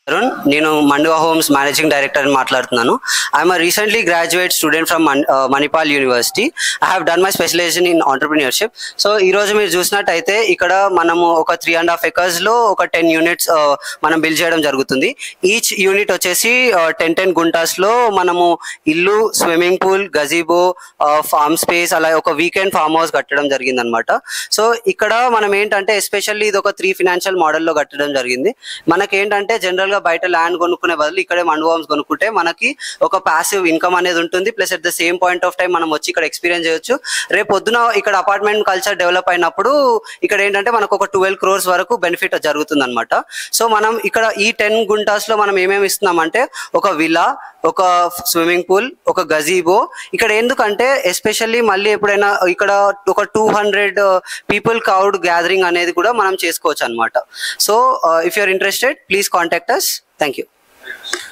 అరుణ్ నేను మండువా homes managing director అని మాట్లాడుతున్నాను I'm recently graduate student from Manipal university I have done my specialization in entrepreneurship so ఈ రోజు మీరు చూసినట్టయితే ఇక్కడ మనము ఒక త్రీ అండ్ హాఫ్ ఎకర్స్ లో ఒక టెన్ యూనిట్స్ మనం బిల్డ్ చేయడం జరుగుతుంది ఈచ్ యూనిట్ వచ్చేసి టెన్ టెన్ గుంటాస్ లో మనము ఇల్లు swimming pool gazebo farm space అలా ఒక వీకెండ్ ఫార్మ్ హౌస్ కట్టడం జరిగింది అనమాట సో ఇక్కడ మనం ఏంటంటే ఎస్పెషల్లీ ఇది ఒక త్రీ ఫినాన్షియల్ మోడల్లో కట్టడం జరిగింది మనకి ఏంటంటే జనరల్ గా బయట ల్యాండ్ కొనుక్కునే బదులు ఇక్కడే మండోమ్స్ కొనుక్కుంటే మనకి ఒక ప్యాసివ్ ఇన్కమ్ అనేది ఉంటుంది plus at the same point of time మనం వచ్చి ఇక్కడ ఎక్స్పీరియన్స్ చేయొచ్చు రేపు పొద్దున ఇక్కడ అపార్ట్మెంట్ కల్చర్ డెవలప్ అయినప్పుడు ఇక్కడ ఏంటంటే మనకు ఒక ట్వెల్వ్ క్రోర్స్ వరకు బెనిఫిట్ జరుగుతుంది అనమాట సో మనం ఇక్కడ ఈ టెన్ గుంటాస్ లో మనం ఏమేమి ఇస్తున్నామంటే ఒక విలా ఒక స్విమ్మింగ్ పూల్ ఒక గజీబో ఇక్కడ ఎందుకంటే ఎస్పెషల్లీ మళ్ళీ ఎప్పుడైనా ఇక్కడ ఒక two hundred people crowd gathering అనేది కూడా మనం చేసుకోవచ్చు అనమాట so if you are interested please contact us thank you